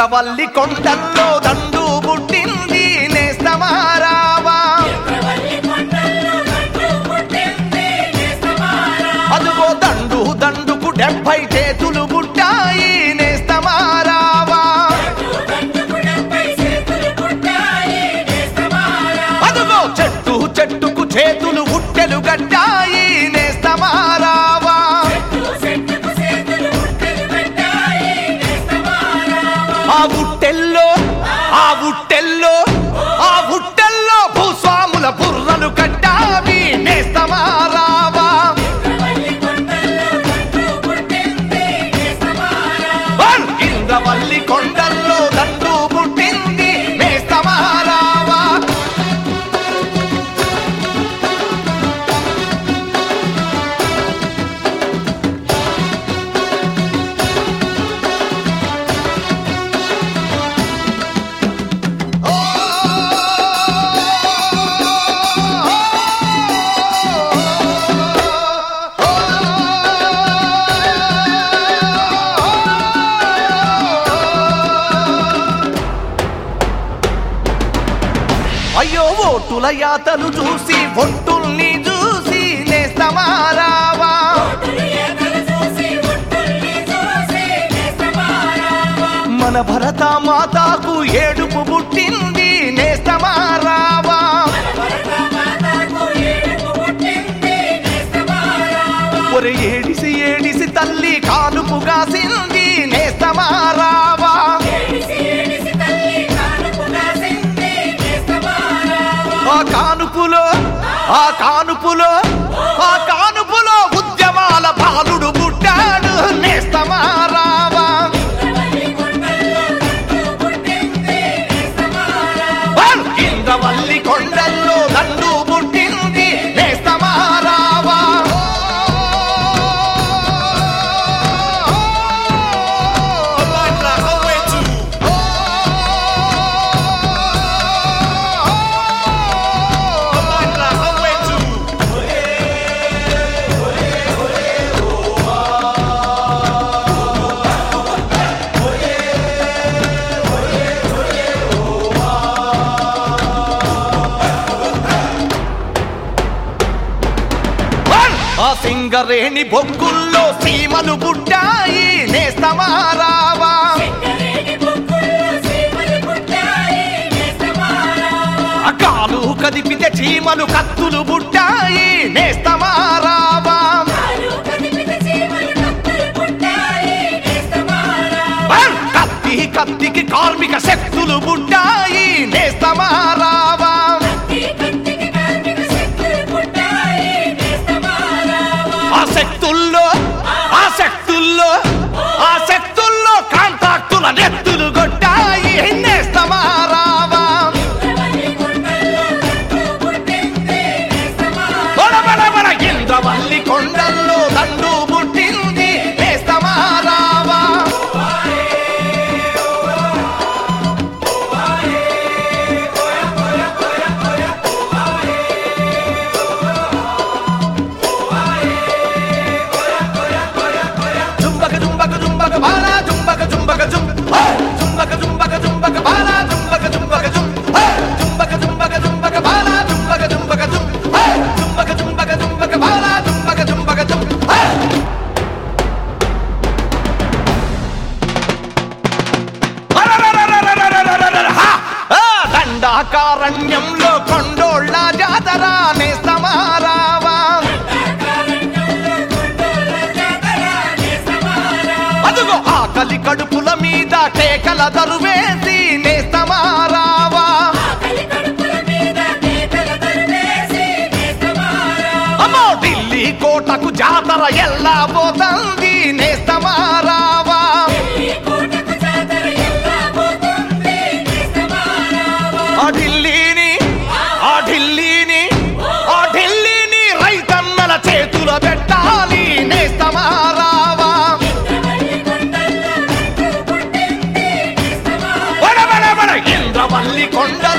ఇంద్రవల్లి కొండల్లో దండు పుట్టింది నేస్తమారావా అదుగో దండు దండుకు డెబ్బై చేతులు పుట్టాయి నేస్తమారావా అదుగో చెట్టు చెట్టుకు చేతులు ఉట్టెలు గట్టాయి నేస్తమారావా ఆ ఉట్టెల్లో ఆ ఉట్టెల్లో ఆ ఉట్టెల్లో భూస్వాముల బుర్రలు కట్టావి నేస్తమారావా వన్! ఇంద్రవల్లి కొండల్లో దండు పుట్టింది నేస్తమారావా అయ్యో ఓటుల యాతలు చూసి ఒట్టుల్ని చూసి నేస్తమారావా మన భరత మాతాకు ఏడుపు పుట్టింది నేస్తమారావా ఒరే ఏడిసి ఏడిసి తల్లి కానుపు కాసింది నేస్తమారావా ఆ కానుపులో ఆ కానుపులో ఆ కానుపులో ఉద్యమాల బాలుడు పుట్టాడు నేస్తమారావా వన్! ఇంద్రవల్లి కొండల్లో దండు పుట్టింది నేస్తమారావా వన్! ఆ సింగరేణి బొగ్గుల్లో సీమలు పుట్టాయి నేస్తమారావా అకాలు కదిపితే చీమలు కత్తులు పుట్టాయి నేస్తమారావా వన్! కత్తి కత్తికి కార్మిక శక్తులు పుట్టాయి నేస్తమారావా ఆ శక్తుల్లో ఆ శక్తుల్లో ఆ శక్తుల్లో కాంట్రాక్టుల నెత్తులు కొట్టాయి నేస్తమారావా బొడబడబడ ఇంద్రవల్లి కొండల్లో దండు పుట్టింది నేస్తమారావా జుంబక జుంబక జుంబక బాలా జుంబక జుంబక జుం హే! జుంబక జుంబక జుంబక బాలా జుంబక జుంబక జుం హే! జుంబక జుంబక జుంబక బాలా జుంబక జుంబక జుం హే! జుంబక జుంబక జుంబక బాలా జుంబక జుంబక జుం హే! అరరరరరరరరరర! హా! ఆ! దండాకారణ్యంలో కొండోళ్ళ జాతర నేస్తమారావా అదుగో ఆకలి కడుపుల మీద కేకల దరువేసి నేస్తమారావా అమ్మో ఢిల్లీ కోటకు జాతర ఎల్లా పోతుంది నేస్తమారావా ఆ ఢిల్లీని ఆ ఢిల్లీని ఆ ఢిల్లీని రైతన్నల చేతుల పెట్టాలి నేస్తమారావా వడ వడ వడ ఇంద్రవల్లి కొండ